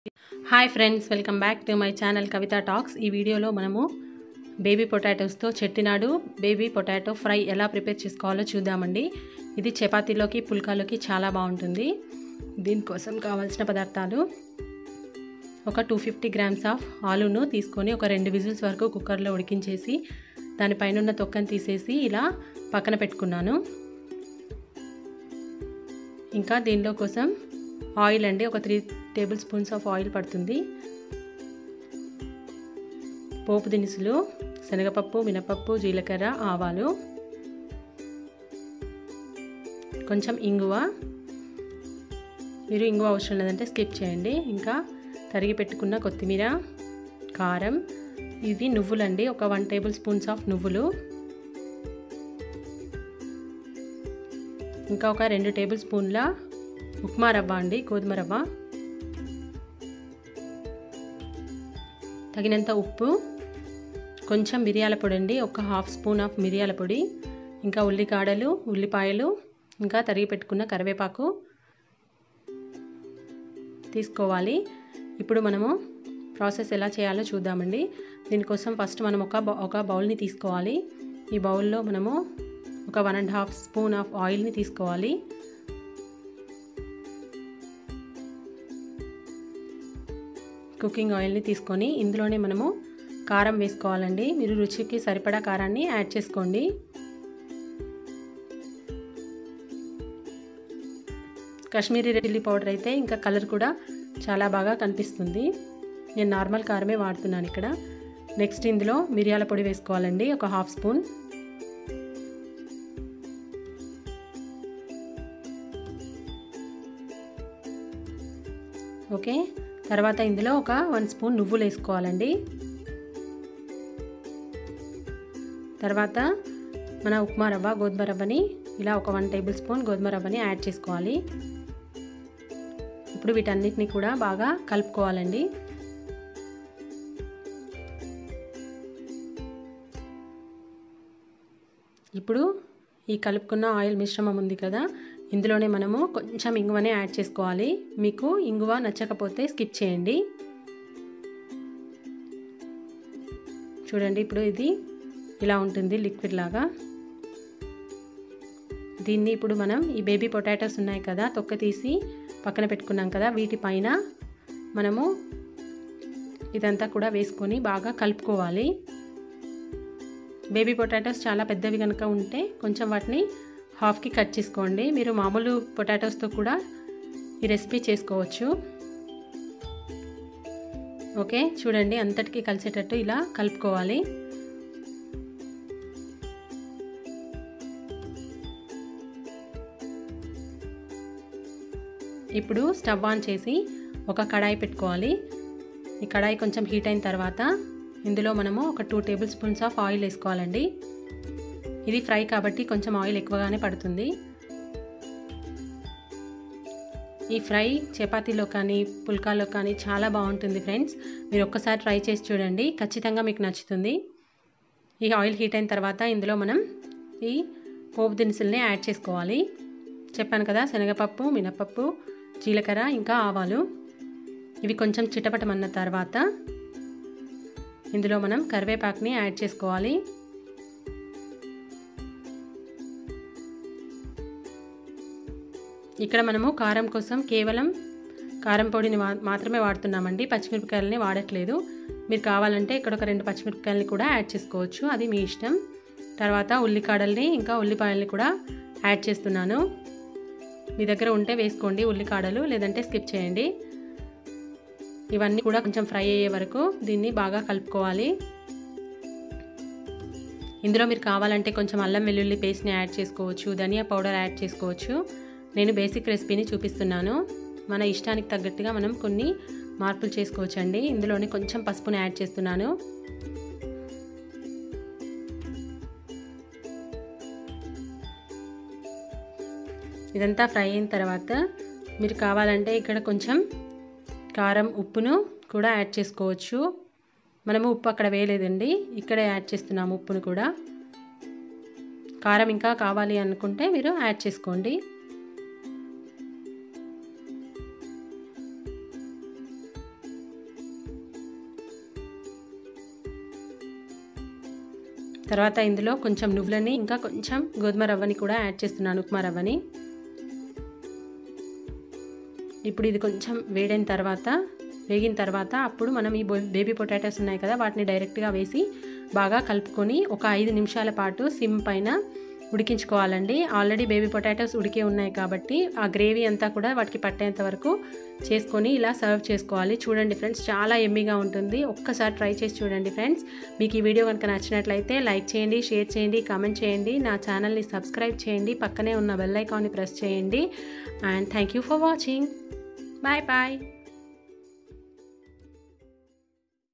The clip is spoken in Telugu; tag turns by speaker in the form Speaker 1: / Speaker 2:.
Speaker 1: hi friends welcome back to my channel Kavitha talks ఈ వీడియోలో మనము బేబీ పొటాటోస్తో చెట్టినాడు బేబీ పొటాటో ఫ్రై ఎలా ప్రిపేర్ చేసుకోవాలో చూద్దామండి ఇది చపాతీలోకి పుల్కాలోకి చాలా బాగుంటుంది దీనికోసం కావాల్సిన పదార్థాలు ఒక టూ ఫిఫ్టీ గ్రామ్స్ ఆఫ్ ఆలును తీసుకొని ఒక రెండు విజిల్స్ వరకు కుక్కర్లో ఉడికించేసి దానిపైన ఉన్న తొక్కను తీసేసి ఇలా పక్కన పెట్టుకున్నాను ఇంకా దీనిలో కోసం ఆయిల్ అండి ఒక three tablespoons of oil పడుతుంది పోపు దినుసులు శనగపప్పు మినపప్పు జీలకర్ర ఆవాలు కొంచెం ఇంగువ మీరు ఇంగువ అవసరం లేదంటే స్కిప్ చేయండి ఇంకా తరిగి పెట్టుకున్న కొత్తిమీర కారం ఇది నువ్వులండి ఒక వన్ టేబుల్ స్పూన్స్ ఆఫ్ నువ్వులు ఇంకా ఒక రెండు టేబుల్ స్పూన్ల ఉప్మా రవ్వ అండి గోధుమ రవ్వ తగినంత ఉప్పు కొంచెం మిరియాల పొడి అండి ఒక హాఫ్ స్పూన్ ఆఫ్ మిరియాల పొడి ఇంకా ఉల్లికాడలు ఉల్లిపాయలు ఇంకా తరిగి పెట్టుకున్న కరివేపాకు తీసుకోవాలి ఇప్పుడు మనము ప్రాసెస్ ఎలా చేయాలో చూద్దామండి దీనికోసం ఫస్ట్ మనం ఒక ఒక బౌల్ని తీసుకోవాలి ఈ బౌల్లో మనము ఒక one and half spoon of ఆయిల్ని తీసుకోవాలి కుకింగ్ ఆయిల్ని తీసుకొని ఇందులోనే మనము కారం వేసుకోవాలండి మీరు రుచికి సరిపడా కారాన్ని యాడ్ చేసుకోండి కాశ్మీరీ చిల్లీ పౌడర్ అయితే ఇంకా కలర్ కూడా చాలా బాగా కనిపిస్తుంది నేను నార్మల్ కారమే వాడుతున్నాను ఇక్కడ నెక్స్ట్ ఇందులో మిరియాల పొడి వేసుకోవాలండి ఒక హాఫ్ స్పూన్ ఓకే తర్వాత ఇందులో ఒక వన్ స్పూన్ నువ్వులు వేసుకోవాలండి తర్వాత మన ఉప్మా రవ్వ గోధుమ రవ్వని ఇలా ఒక వన్ టేబుల్ స్పూన్ గోధుమ రవ్వని యాడ్ చేసుకోవాలి ఇప్పుడు వీటన్నిటిని కూడా బాగా కలుపుకోవాలండి ఇప్పుడు ఈ కలుపుకున్న ఆయిల్ మిశ్రమం ఉంది కదా ఇందులోనే మనము కొంచెం ఇంగువనే యాడ్ చేసుకోవాలి మీకు ఇంగువ నచ్చకపోతే స్కిప్ చేయండి చూడండి ఇప్పుడు ఇది ఇలా ఉంటుంది లిక్విడ్ లాగా దీన్ని ఇప్పుడు మనం ఈ బేబీ పొటాటోస్ ఉన్నాయి కదా తొక్క తీసి పక్కన పెట్టుకున్నాం కదా వీటిపైన మనము ఇదంతా కూడా వేసుకొని బాగా కలుపుకోవాలి బేబీ పొటాటోస్ చాలా పెద్దవి కనుక ఉంటే కొంచెం వాటిని హాఫ్కి కట్ చేసుకోండి మీరు మామూలు పొటాటోస్తో కూడా ఈ రెసిపీ చేసుకోవచ్చు ఓకే చూడండి అంతటికి కలిసేటట్టు ఇలా కలుపుకోవాలి ఇప్పుడు స్టవ్ ఆన్ చేసి ఒక కడాయి పెట్టుకోవాలి ఈ కడాయి కొంచెం హీట్ అయిన తర్వాత ఇందులో మనము ఒక two tablespoons of oil వేసుకోవాలండి ఇది ఫ్రై కాబట్టి కొంచెం ఆయిల్ ఎక్కువగానే పడుతుంది ఈ ఫ్రై చపాతీలో కానీ పుల్కాలో కానీ చాలా బాగుంటుంది ఫ్రెండ్స్ మీరు ఒక్కసారి ట్రై చేసి చూడండి ఖచ్చితంగా మీకు నచ్చుతుంది ఈ ఆయిల్ హీట్ అయిన తర్వాత ఇందులో మనం ఈ పోపు దినుసుల్ని యాడ్ చేసుకోవాలి చెప్పాను కదా శనగపప్పు మినపప్పు జీలకర్ర ఇంకా ఆవాలు ఇవి కొంచెం చిటపటమన్న తర్వాత ఇందులో మనం కరివేపాకుని యాడ్ చేసుకోవాలి ఇక్కడ మనము కారం కోసం కేవలం కారం పొడిని మాత్రమే వాడుతున్నామండి పచ్చిమిరపకాయలని వాడట్లేదు మీరు కావాలంటే ఇక్కడ ఒక రెండు పచ్చిమిరపకాయలని కూడా యాడ్ చేసుకోవచ్చు అది మీ ఇష్టం తర్వాత ఉల్లికాడల్ని ఇంకా ఉల్లిపాయల్ని కూడా యాడ్ చేస్తున్నాను మీ దగ్గర ఉంటే వేసుకోండి ఉల్లికాడలు లేదంటే స్కిప్ చేయండి ఇవన్నీ కూడా కొంచెం ఫ్రై అయ్యే వరకు దీన్ని బాగా కలుపుకోవాలి ఇందులో మీరు కావాలంటే కొంచెం అల్లం వెల్లుల్లి పేస్ట్ని యాడ్ చేసుకోవచ్చు ధనియా పౌడర్ యాడ్ చేసుకోవచ్చు నేను బేసిక్ రెసిపీని చూపిస్తున్నాను మన ఇష్టానికి తగ్గట్టుగా మనం కొన్ని మార్పులు చేసుకోవచ్చండి ఇందులోనే కొంచెం పసుపుని యాడ్ చేస్తున్నాను ఇదంతా ఫ్రై అయిన తర్వాత మీరు కావాలంటే ఇక్కడ కొంచెం కారం ఉప్పును కూడా యాడ్ చేసుకోవచ్చు మనము ఉప్పు అక్కడ వేయలేదండి ఇక్కడే యాడ్ చేస్తున్నాము ఉప్పును కూడా కారం ఇంకా కావాలి అనుకుంటే మీరు యాడ్ చేసుకోండి తర్వాత ఇందులో కొంచెం నువ్వులని ఇంకా కొంచెం గోధుమ రవ్వని కూడా యాడ్ చేస్తున్నాను ఉప్మా రవ్వని ఇప్పుడు ఇది కొంచెం వేడైన తర్వాత వేగిన తర్వాత అప్పుడు మనం ఈ బేబీ పొటాటోస్ ఉన్నాయి కదా వాటిని డైరెక్ట్గా వేసి బాగా కలుపుకొని ఒక ఐదు నిమిషాల పాటు సిమ్ పైన ఉడికించుకోవాలండి ఆల్రెడీ బేబీ పొటాటోస్ ఉడికే ఉన్నాయి కాబట్టి ఆ గ్రేవీ అంతా కూడా వాటికి పట్టేంత వరకు చేసుకొని ఇలా సర్వ్ చేసుకోవాలి చూడండి ఫ్రెండ్స్ చాలా ఎమ్మీగా ఉంటుంది ఒక్కసారి ట్రై చేసి చూడండి ఫ్రెండ్స్ మీకు ఈ వీడియో కనుక నచ్చినట్లయితే లైక్ చేయండి షేర్ చేయండి కామెంట్ చేయండి నా ఛానల్ని సబ్స్క్రైబ్ చేయండి పక్కనే ఉన్న బెల్ ఐకాన్ని ప్రెస్ చేయండి and thank you for watching bye bye